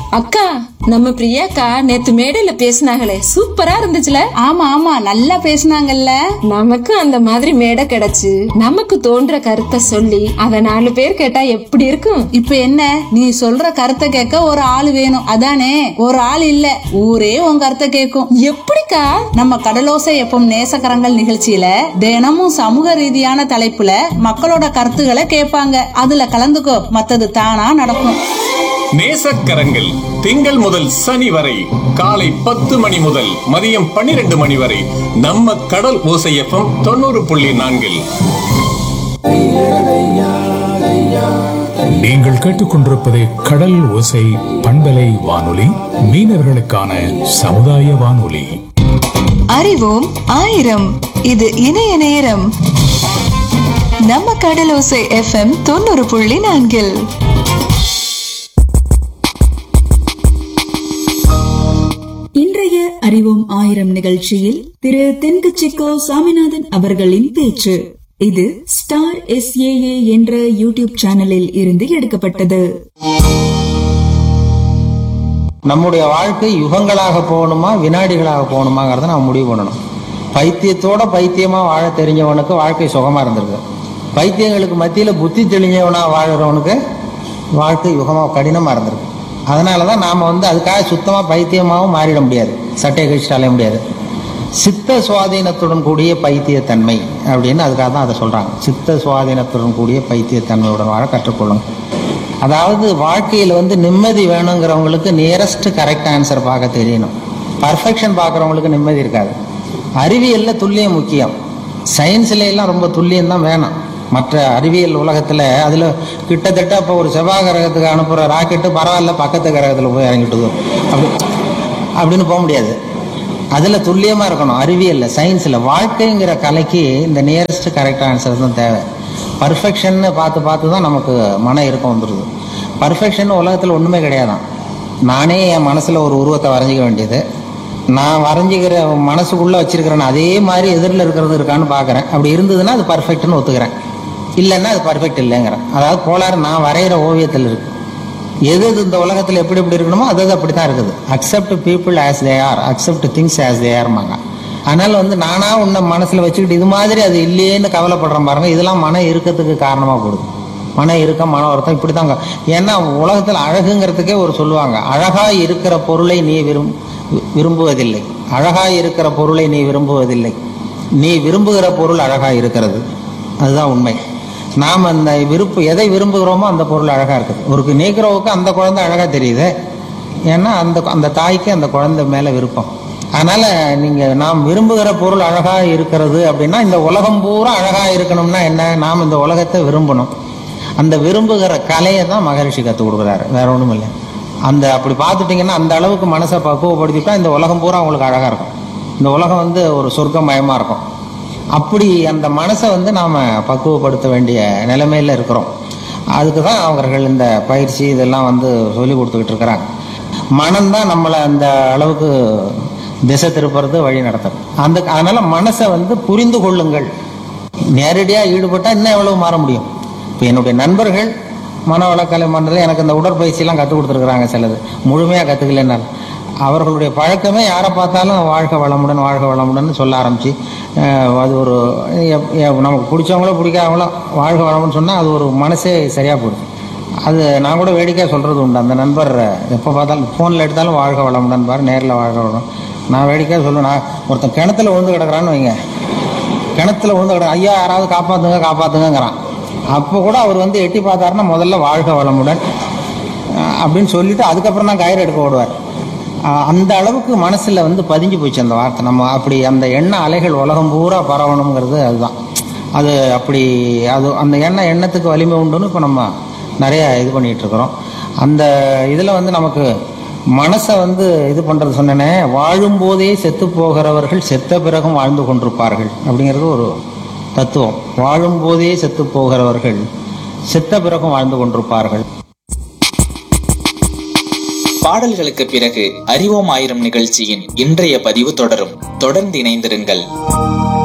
அக்கா நம்ம பிரியாக்கா நேத்து மேடையில பேசினாங்களே சூப்பரா இருந்துச்சுல ஆமா ஆமா நல்லா பேசுனாங்கல்ல நமக்கு அந்த மாதிரி மேடை கிடைச்சு நமக்கு தோன்ற கருத்தை சொல்லி அத நாலு பேர் கேட்டா எப்படி இருக்கும் இப்ப என்ன நீ சொல்ற கருத்தை கேட்க ஒரு ஆள் வேணும் அதானே ஒரு ஆள் இல்ல ஊரே உன் கருத்தை கேட்கும் எப்படிக்கா நம்ம கடலோசை எப்பம் நேசக்கரங்கள் நிகழ்ச்சியில தினமும் சமூக ரீதியான தலைப்புல மக்களோட கருத்துக்களை கேட்பாங்க அதுல கலந்துக்கோ மத்தது தானா நடக்கும் நேசக்கரங்கள் திங்கள் முதல் சனி வரை காலை பத்து மணி முதல் மதியம் பன்னிரண்டு மணி வரை நம்ம கடல் ஓசையப்பம் தொண்ணூறு புள்ளி நான்கில் நீங்கள் கேட்டுக்கொண்டிருப்பது கடல் ஓசை பண்பலை வானொலி மீனவர்களுக்கான சமுதாய வானொலி அறிவோம் ஆயிரம் இது இணைய நேரம் நம்ம கடலோசை எஃப்எம் தொண்ணூறு புள்ளி நான்கில் இன்றைய அறிவோம் ஆயிரம் நிகழ்ச்சியில் திரு தென்கச்சிக்கோ சாமிநாதன் அவர்களின் பேச்சு இது ஸ்டார் எஸ்ஏஏ என்ற யூடியூப் சேனலில் இருந்து எடுக்கப்பட்டது நம்முடைய வாழ்க்கை யுகங்களாக போகணுமா வினாடிகளாக போகணுமாங்கிறத நம்ம முடிவு பண்ணணும் பைத்தியத்தோட பைத்தியமா வாழ தெரிஞ்சவனுக்கு வாழ்க்கை சுகமா இருந்திருக்கு பைத்தியங்களுக்கு மத்தியில புத்தி தெளிஞ்சவனா வாழறவனுக்கு வாழ்க்கை யுகமா கடினமா இருந்திருக்கு அதனால தான் நாம வந்து அதுக்காக சுத்தமா பைத்தியமாவும் மாறிட முடியாது சட்டையை கழிச்சுட்டு அலைய முடியாது சித்த சுவாதீனத்துடன் கூடிய பைத்தியத்தன்மை அப்படின்னு அதுக்காக தான் அதை சொல்றாங்க சித்த சுவாதீனத்துடன் கூடிய பைத்தியத்தன்மையுடன் வாழ கற்றுக்கொள்ளுங்க அதாவது வாழ்க்கையில் வந்து நிம்மதி வேணுங்கிறவங்களுக்கு நியரஸ்ட் கரெக்ட் ஆன்சர் பார்க்க தெரியணும் பர்ஃபெக்ஷன் பார்க்குறவங்களுக்கு நிம்மதி இருக்காது அறிவியல்ல துல்லியம் முக்கியம் சயின்ஸ்ல எல்லாம் ரொம்ப துல்லியம் தான் வேணும் மற்ற அறிவியல் உலகத்தில் அதில் கிட்டத்தட்ட இப்போ ஒரு செவ்வாய் கிரகத்துக்கு அனுப்புகிற ராக்கெட்டு பரவாயில்ல பக்கத்து கிரகத்தில் போய் இறங்கிட்டுது அப்படி அப்படின்னு போக முடியாது அதில் துல்லியமாக இருக்கணும் அறிவியலில் சயின்ஸில் வாழ்க்கைங்கிற கலைக்கு இந்த நியரஸ்ட் கரெக்ட் ஆன்சர் தான் தேவை பர்ஃபெக்ஷன்னு பார்த்து பார்த்து தான் நமக்கு மன இறுக்கம் வந்துடுது பர்ஃபெக்ஷன் உலகத்தில் ஒன்றுமே கிடையாதான் நானே என் மனசில் ஒரு உருவத்தை வரைஞ்சிக்க வேண்டியது நான் வரைஞ்சிக்கிற மனசுக்குள்ளே வச்சிருக்கிறேன் அதே மாதிரி எதிரில் இருக்கிறது இருக்கான்னு பார்க்குறேன் அப்படி இருந்ததுன்னா அது பர்ஃபெக்ட்னு ஒத்துக்கிறேன் இல்லைன்னா அது பர்ஃபெக்ட் இல்லைங்கிறேன் அதாவது கோளாறு நான் வரைகிற ஓவியத்தில் இருக்கு எது எது இந்த உலகத்தில் எப்படி எப்படி இருக்கணுமோ அது அது அப்படி தான் இருக்குது accept people as they are accept things as they ஆர்மாங்க அதனால வந்து நானா உன்னை மனசுல வச்சுக்கிட்டு இது மாதிரி அது இல்லையேன்னு கவலைப்படுறேன் பாருங்க இதெல்லாம் மன இறுக்கத்துக்கு காரணமா போடுது மன இறுக்கம் மன வருத்தம் இப்படி தாங்க ஏன்னா உலகத்தில் அழகுங்கிறதுக்கே ஒரு சொல்லுவாங்க அழகா இருக்கிற பொருளை நீ விரும் விரும்புவதில்லை அழகா இருக்கிற பொருளை நீ விரும்புவதில்லை நீ விரும்புகிற பொருள் அழகா இருக்கிறது அதுதான் உண்மை நாம் அந்த விருப்பு எதை விரும்புகிறோமோ அந்த பொருள் அழகா இருக்குது ஒரு நேக்கிறவுக்கு அந்த குழந்தை அழகா தெரியுது ஏன்னா அந்த அந்த தாய்க்கு அந்த குழந்தை மேல விருப்பம் அதனால நீங்க நாம் விரும்புகிற பொருள் அழகா இருக்கிறது அப்படின்னா இந்த உலகம் பூரா அழகா இருக்கணும்னா என்ன நாம் இந்த உலகத்தை விரும்பணும் அந்த விரும்புகிற கலையை தான் மகரிஷி கற்றுக் கொடுக்குறாரு வேற ஒன்றும் இல்லை அந்த அப்படி பார்த்துட்டீங்கன்னா அந்த அளவுக்கு மனசை பக்குவப்படுத்திட்டா இந்த உலகம் பூரா உங்களுக்கு அழகா இருக்கும் இந்த உலகம் வந்து ஒரு சொர்க்கமயமா இருக்கும் அப்படி அந்த மனசை வந்து நாம் பக்குவப்படுத்த வேண்டிய நிலைமையில் இருக்கிறோம் அதுக்கு தான் அவர்கள் இந்த பயிற்சி இதெல்லாம் வந்து சொல்லி கொடுத்துக்கிட்டு இருக்கிறாங்க மனம்தான் நம்மளை அந்த அளவுக்கு திசை திருப்புறது வழி நடத்துறது அந்த அதனால மனசை வந்து புரிந்து கொள்ளுங்கள் நேரடியாக ஈடுபட்டால் இன்னும் எவ்வளவு மாற முடியும் இப்போ என்னுடைய நண்பர்கள் மனவளக்கலை மன்றத்தில் எனக்கு இந்த உடற்பயிற்சியெல்லாம் கற்றுக் கொடுத்துருக்குறாங்க சிலது முழுமையாக கற்றுக்கலனால அவர்களுடைய பழக்கமே யாரை பார்த்தாலும் வாழ்க வளமுடன் வாழ்க வளமுடன் சொல்ல ஆரம்பிச்சு அஹ், அது ஒரு எப்- எப்- நமக்கு பிடிச்சவங்களோ பிடிக்காதவங்களோ வாழ்க வளமுன்னு சொன்னால் அது ஒரு மனசே சரியாக போயிடுது அது நான் கூட வேடிக்கையாக சொல்கிறது உண்டு அந்த நண்பர் எப்போ பார்த்தாலும் ஃபோனில் எடுத்தாலும் வாழ்க வளமுடன் பாரு நேரில் வாழ்க வளம் நான் வேடிக்கையாக சொல்லுவேன் நான் ஒருத்தன் கிணத்துல விழுந்து கிடக்குறான்னு வைங்க கிணத்துல விழுந்து கிடக்கு ஐயா யாராவது காப்பாற்றுங்க காப்பாற்றுங்கிறான் அப்போ கூட அவர் வந்து எட்டி பார்த்தாருன்னா முதல்ல வாழ்க வளமுடன் அஹ் அப்படின்னு சொல்லிட்டு அதுக்கப்புறம் தான் கயிறு எடுக்க ஓடுவார் அஹ் அந்த அளவுக்கு மனசில் வந்து பதிஞ்சு போச்சு அந்த வார்த்தை நம்ம அப்படி அந்த எண்ண அலைகள் உலகம் பூரா பரவணுங்கிறது அதுதான் அது அப்படி அது அந்த எண்ணெய் எண்ணத்துக்கு வலிமை உண்டுன்னு இப்போ நம்ம நிறைய இது பண்ணிட்டு இருக்கிறோம் அந்த இதில் வந்து நமக்கு மனசை வந்து இது பண்ணுறது சொன்னேனே வாழும் போதே செத்து போகிறவர்கள் செத்த பிறகும் வாழ்ந்து கொண்டிருப்பார்கள் அப்படிங்கிறது ஒரு தத்துவம் வாழும் போதே செத்து போகிறவர்கள் செத்த பிறகும் வாழ்ந்து கொண்டிருப்பார்கள் பாடல்களுக்கு பிறகு அறிவோம் ஆயிரம் நிகழ்ச்சியின் இன்றைய பதிவு தொடரும் தொடர்ந்து இணைந்திருங்கள்